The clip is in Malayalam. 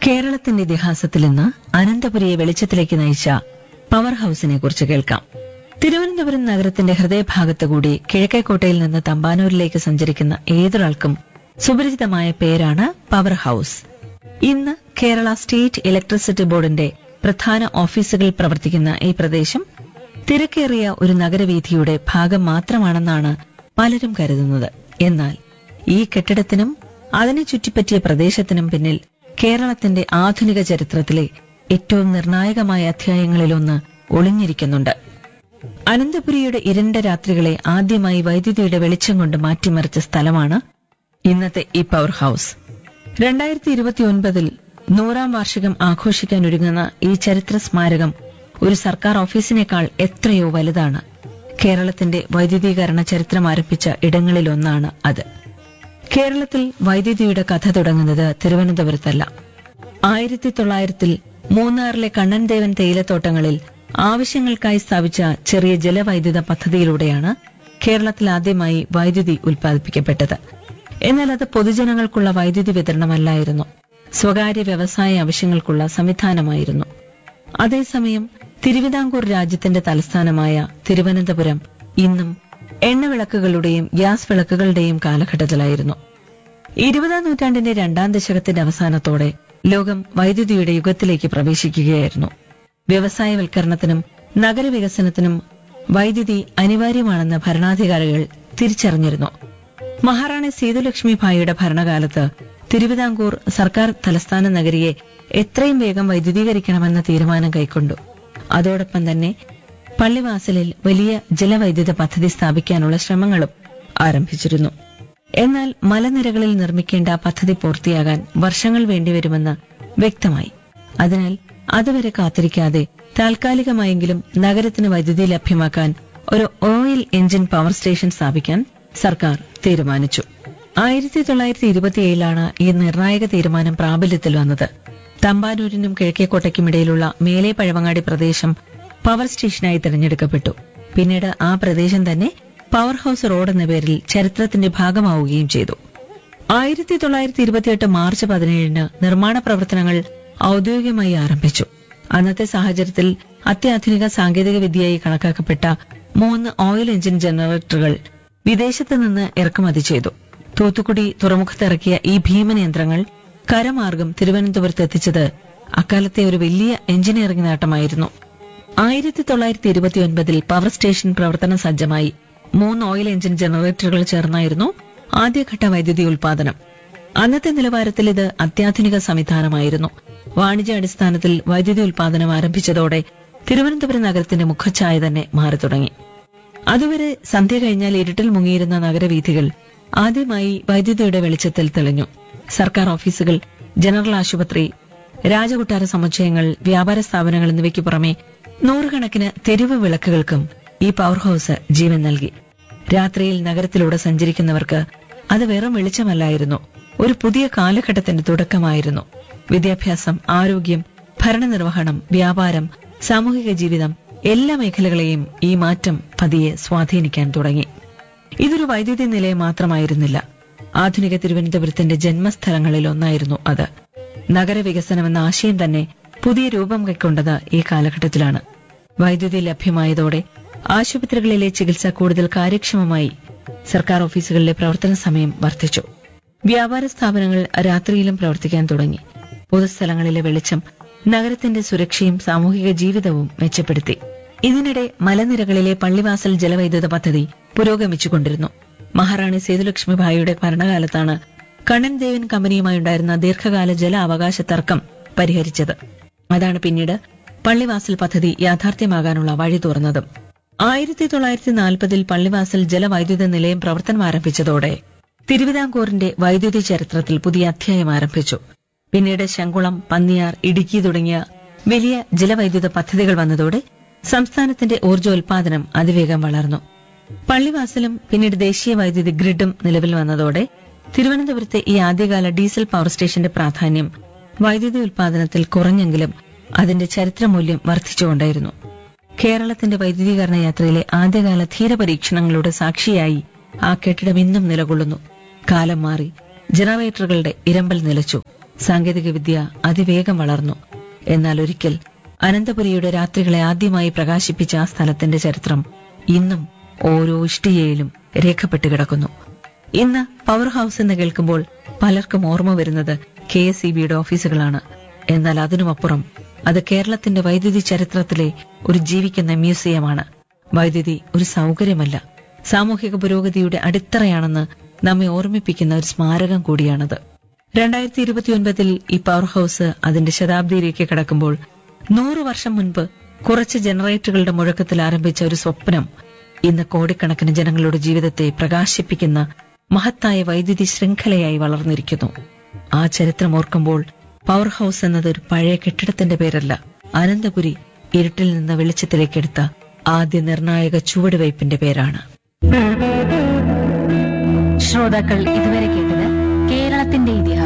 കേരളത്തിന്റെ ഇതിഹാസത്തിൽ നിന്ന് അനന്തപുരിയെ വെളിച്ചത്തിലേക്ക് നയിച്ച പവർ ഹൌസിനെ കുറിച്ച് കേൾക്കാം തിരുവനന്തപുരം നഗരത്തിന്റെ ഹൃദയഭാഗത്ത് കൂടി കിഴക്കേക്കോട്ടയിൽ നിന്ന് തമ്പാനൂരിലേക്ക് സഞ്ചരിക്കുന്ന ഏതൊരാൾക്കും സുപരിചിതമായ പേരാണ് പവർ ഹൌസ് ഇന്ന് കേരള സ്റ്റേറ്റ് ഇലക്ട്രിസിറ്റി ബോർഡിന്റെ പ്രധാന ഓഫീസുകൾ പ്രവർത്തിക്കുന്ന ഈ പ്രദേശം തിരക്കേറിയ ഒരു നഗരവീഥിയുടെ ഭാഗം മാത്രമാണെന്നാണ് പലരും കരുതുന്നത് എന്നാൽ ഈ കെട്ടിടത്തിനും അതിനെ ചുറ്റിപ്പറ്റിയ പ്രദേശത്തിനും പിന്നിൽ കേരളത്തിന്റെ ആധുനിക ചരിത്രത്തിലെ ഏറ്റവും നിർണായകമായ അധ്യായങ്ങളിലൊന്ന് ഒളിഞ്ഞിരിക്കുന്നുണ്ട് അനന്തപുരിയുടെ ഇരുണ്ട രാത്രികളെ ആദ്യമായി വൈദ്യുതിയുടെ വെളിച്ചം കൊണ്ട് മാറ്റിമറിച്ച സ്ഥലമാണ് ഇന്നത്തെ ഈ പവർ ഹൌസ് രണ്ടായിരത്തി ഇരുപത്തിയൊൻപതിൽ നൂറാം വാർഷികം ആഘോഷിക്കാൻ ഒരുങ്ങുന്ന ഈ ചരിത്ര സ്മാരകം ഒരു സർക്കാർ ഓഫീസിനേക്കാൾ എത്രയോ വലുതാണ് കേരളത്തിന്റെ വൈദ്യുതീകരണ ചരിത്രം ആരംഭിച്ച ഇടങ്ങളിലൊന്നാണ് അത് കേരളത്തിൽ വൈദ്യുതിയുടെ കഥ തുടങ്ങുന്നത് തിരുവനന്തപുരത്തല്ല ആയിരത്തി തൊള്ളായിരത്തിൽ മൂന്നാറിലെ കണ്ണൻദേവൻ തേയിലത്തോട്ടങ്ങളിൽ ആവശ്യങ്ങൾക്കായി സ്ഥാപിച്ച ചെറിയ ജലവൈദ്യുത പദ്ധതിയിലൂടെയാണ് കേരളത്തിൽ ആദ്യമായി വൈദ്യുതി ഉൽപ്പാദിപ്പിക്കപ്പെട്ടത് എന്നാൽ അത് പൊതുജനങ്ങൾക്കുള്ള വൈദ്യുതി വിതരണമല്ലായിരുന്നു സ്വകാര്യ വ്യവസായ ആവശ്യങ്ങൾക്കുള്ള സംവിധാനമായിരുന്നു അതേസമയം തിരുവിതാംകൂർ രാജ്യത്തിന്റെ തലസ്ഥാനമായ തിരുവനന്തപുരം ഇന്നും എണ്ണവിളക്കുകളുടെയും ഗ്യാസ് വിളക്കുകളുടെയും കാലഘട്ടത്തിലായിരുന്നു ഇരുപതാം നൂറ്റാണ്ടിന്റെ രണ്ടാം ദശകത്തിന്റെ അവസാനത്തോടെ ലോകം വൈദ്യുതിയുടെ യുഗത്തിലേക്ക് പ്രവേശിക്കുകയായിരുന്നു വ്യവസായവൽക്കരണത്തിനും നഗരവികസനത്തിനും വൈദ്യുതി അനിവാര്യമാണെന്ന് ഭരണാധികാരികൾ തിരിച്ചറിഞ്ഞിരുന്നു മഹാറാണി സീതുലക്ഷ്മി ഭായിയുടെ ഭരണകാലത്ത് തിരുവിതാംകൂർ സർക്കാർ തലസ്ഥാന നഗരിയെ എത്രയും വേഗം വൈദ്യുതീകരിക്കണമെന്ന തീരുമാനം കൈക്കൊണ്ടു അതോടൊപ്പം തന്നെ പള്ളിവാസലിൽ വലിയ ജലവൈദ്യുത പദ്ധതി സ്ഥാപിക്കാനുള്ള ശ്രമങ്ങളും ആരംഭിച്ചിരുന്നു എന്നാൽ മലനിരകളിൽ നിർമ്മിക്കേണ്ട പദ്ധതി പൂർത്തിയാകാൻ വർഷങ്ങൾ വേണ്ടിവരുമെന്ന് വ്യക്തമായി അതിനാൽ അതുവരെ കാത്തിരിക്കാതെ താൽക്കാലികമായെങ്കിലും നഗരത്തിന് വൈദ്യുതി ലഭ്യമാക്കാൻ ഒരു ഓയിൽ എഞ്ചിൻ പവർ സ്റ്റേഷൻ സ്ഥാപിക്കാൻ സർക്കാർ തീരുമാനിച്ചു ആയിരത്തി തൊള്ളായിരത്തി ഇരുപത്തിയേഴിലാണ് ഈ നിർണായക തീരുമാനം പ്രാബല്യത്തിൽ വന്നത് തമ്പാനൂരിനും കിഴക്കേക്കോട്ടയ്ക്കും ഇടയിലുള്ള മേലെ പഴവങ്ങാടി പ്രദേശം പവർ സ്റ്റേഷനായി തിരഞ്ഞെടുക്കപ്പെട്ടു പിന്നീട് ആ പ്രദേശം തന്നെ പവർ ഹൌസ് റോഡ് എന്ന പേരിൽ ചരിത്രത്തിന്റെ ഭാഗമാവുകയും ചെയ്തു ആയിരത്തി തൊള്ളായിരത്തി ഇരുപത്തിയെട്ട് മാർച്ച് പതിനേഴിന് നിർമ്മാണ പ്രവർത്തനങ്ങൾ ഔദ്യോഗികമായി ആരംഭിച്ചു അന്നത്തെ സാഹചര്യത്തിൽ അത്യാധുനിക സാങ്കേതിക വിദ്യയായി കണക്കാക്കപ്പെട്ട മൂന്ന് ഓയിൽ എഞ്ചിൻ ജനറേറ്ററുകൾ വിദേശത്ത് നിന്ന് ഇറക്കുമതി ചെയ്തു തൂത്തുക്കുടി തുറമുഖത്തിറക്കിയ ഈ ഭീമൻ യന്ത്രങ്ങൾ കരമാർഗം തിരുവനന്തപുരത്ത് എത്തിച്ചത് അക്കാലത്തെ ഒരു വലിയ എഞ്ചിനീയറിംഗ് നേട്ടമായിരുന്നു ആയിരത്തി തൊള്ളായിരത്തി ഇരുപത്തിയൊൻപതിൽ പവർ സ്റ്റേഷൻ പ്രവർത്തന സജ്ജമായി മൂന്ന് ഓയിൽ എഞ്ചിൻ ജനറേറ്ററുകൾ ചേർന്നായിരുന്നു ആദ്യഘട്ട വൈദ്യുതി ഉൽപാദനം അന്നത്തെ നിലവാരത്തിൽ ഇത് അത്യാധുനിക സംവിധാനമായിരുന്നു വാണിജ്യാടിസ്ഥാനത്തിൽ വൈദ്യുതി ഉൽപാദനം ആരംഭിച്ചതോടെ തിരുവനന്തപുരം നഗരത്തിന്റെ മുഖച്ഛായ തന്നെ മാറി തുടങ്ങി അതുവരെ സന്ധ്യ കഴിഞ്ഞാൽ ഇരുട്ടിൽ മുങ്ങിയിരുന്ന നഗരവീഥികൾ ആദ്യമായി വൈദ്യുതിയുടെ വെളിച്ചത്തിൽ തെളിഞ്ഞു സർക്കാർ ഓഫീസുകൾ ജനറൽ ആശുപത്രി രാജകൊട്ടാര സമുച്ചയങ്ങൾ വ്യാപാര സ്ഥാപനങ്ങൾ എന്നിവയ്ക്ക് പുറമെ നൂറുകണക്കിന് തെരുവ് വിളക്കുകൾക്കും ഈ പവർ ഹൌസ് ജീവൻ നൽകി രാത്രിയിൽ നഗരത്തിലൂടെ സഞ്ചരിക്കുന്നവർക്ക് അത് വെറും വെളിച്ചമല്ലായിരുന്നു ഒരു പുതിയ കാലഘട്ടത്തിന്റെ തുടക്കമായിരുന്നു വിദ്യാഭ്യാസം ആരോഗ്യം ഭരണനിർവഹണം വ്യാപാരം സാമൂഹിക ജീവിതം എല്ലാ മേഖലകളെയും ഈ മാറ്റം പതിയെ സ്വാധീനിക്കാൻ തുടങ്ങി ഇതൊരു വൈദ്യുതി നിലയം മാത്രമായിരുന്നില്ല ആധുനിക തിരുവനന്തപുരത്തിന്റെ ജന്മസ്ഥലങ്ങളിൽ ഒന്നായിരുന്നു അത് നഗരവികസനമെന്ന ആശയം തന്നെ പുതിയ രൂപം കൈക്കൊണ്ടത് ഈ കാലഘട്ടത്തിലാണ് വൈദ്യുതി ലഭ്യമായതോടെ ആശുപത്രികളിലെ ചികിത്സ കൂടുതൽ കാര്യക്ഷമമായി സർക്കാർ ഓഫീസുകളിലെ പ്രവർത്തന സമയം വർദ്ധിച്ചു വ്യാപാര സ്ഥാപനങ്ങൾ രാത്രിയിലും പ്രവർത്തിക്കാൻ തുടങ്ങി പൊതുസ്ഥലങ്ങളിലെ വെളിച്ചം നഗരത്തിന്റെ സുരക്ഷയും സാമൂഹിക ജീവിതവും മെച്ചപ്പെടുത്തി ഇതിനിടെ മലനിരകളിലെ പള്ളിവാസൽ ജലവൈദ്യുത പദ്ധതി പുരോഗമിച്ചുകൊണ്ടിരുന്നു മഹാറാണി സേതുലക്ഷ്മി ഭായിയുടെ ഭരണകാലത്താണ് കണ്ണൻ ദേവൻ കമ്പനിയുമായുണ്ടായിരുന്ന ദീർഘകാല ജല അവകാശ തർക്കം പരിഹരിച്ചത് അതാണ് പിന്നീട് പള്ളിവാസൽ പദ്ധതി യാഥാർത്ഥ്യമാകാനുള്ള വഴി തുറന്നതും ആയിരത്തി തൊള്ളായിരത്തി നാൽപ്പതിൽ പള്ളിവാസൽ ജലവൈദ്യുത നിലയം പ്രവർത്തനം ആരംഭിച്ചതോടെ തിരുവിതാംകൂറിന്റെ വൈദ്യുതി ചരിത്രത്തിൽ പുതിയ അധ്യായം ആരംഭിച്ചു പിന്നീട് ശങ്കുളം പന്നിയാർ ഇടുക്കി തുടങ്ങിയ വലിയ ജലവൈദ്യുത പദ്ധതികൾ വന്നതോടെ സംസ്ഥാനത്തിന്റെ ഊർജ്ജോൽപാദനം അതിവേഗം വളർന്നു പള്ളിവാസലും പിന്നീട് ദേശീയ വൈദ്യുതി ഗ്രിഡും നിലവിൽ വന്നതോടെ തിരുവനന്തപുരത്തെ ഈ ആദ്യകാല ഡീസൽ പവർ സ്റ്റേഷന്റെ പ്രാധാന്യം വൈദ്യുതി ഉൽപാദനത്തിൽ കുറഞ്ഞെങ്കിലും അതിന്റെ ചരിത്രമൂല്യം വർദ്ധിച്ചുകൊണ്ടായിരുന്നു കേരളത്തിന്റെ വൈദ്യുതീകരണ യാത്രയിലെ ആദ്യകാല ധീരപരീക്ഷണങ്ങളുടെ സാക്ഷിയായി ആ കെട്ടിടം ഇന്നും നിലകൊള്ളുന്നു കാലം മാറി ജനറേറ്ററുകളുടെ ഇരമ്പൽ നിലച്ചു സാങ്കേതികവിദ്യ അതിവേഗം വളർന്നു എന്നാൽ ഒരിക്കൽ അനന്തപുരിയുടെ രാത്രികളെ ആദ്യമായി പ്രകാശിപ്പിച്ച ആ സ്ഥലത്തിന്റെ ചരിത്രം ഇന്നും ഓരോ ഇഷ്ടികയിലും രേഖപ്പെട്ട് കിടക്കുന്നു ഇന്ന് പവർ ഹൗസ് എന്ന് കേൾക്കുമ്പോൾ പലർക്കും ഓർമ്മ വരുന്നത് കെ എസ് ഇ ബിയുടെ ഓഫീസുകളാണ് എന്നാൽ അതിനുമപ്പുറം അത് കേരളത്തിന്റെ വൈദ്യുതി ചരിത്രത്തിലെ ഒരു ജീവിക്കുന്ന മ്യൂസിയമാണ് വൈദ്യുതി ഒരു സൗകര്യമല്ല സാമൂഹിക പുരോഗതിയുടെ അടിത്തറയാണെന്ന് നമ്മെ ഓർമ്മിപ്പിക്കുന്ന ഒരു സ്മാരകം കൂടിയാണത് രണ്ടായിരത്തി ഇരുപത്തിയൊൻപതിൽ ഈ പവർ ഹൗസ് അതിന്റെ ശതാബ്ദിയിലേക്ക് കടക്കുമ്പോൾ നൂറു വർഷം മുൻപ് കുറച്ച് ജനറേറ്ററുകളുടെ മുഴക്കത്തിൽ ആരംഭിച്ച ഒരു സ്വപ്നം ഇന്ന് കോടിക്കണക്കിന് ജനങ്ങളുടെ ജീവിതത്തെ പ്രകാശിപ്പിക്കുന്ന മഹത്തായ വൈദ്യുതി ശൃംഖലയായി വളർന്നിരിക്കുന്നു ആ ചരിത്രം ഓർക്കുമ്പോൾ പവർ ഹൗസ് എന്നത് ഒരു പഴയ കെട്ടിടത്തിന്റെ പേരല്ല അനന്തപുരി ഇരുട്ടിൽ നിന്ന് വെളിച്ചത്തിലേക്കെടുത്ത ആദ്യ നിർണായക ചുവടുവയ്പിന്റെ പേരാണ് ശ്രോതാക്കൾ ഇതുവരെ കേട്ടത് കേരളത്തിന്റെ ഇതിഹാസം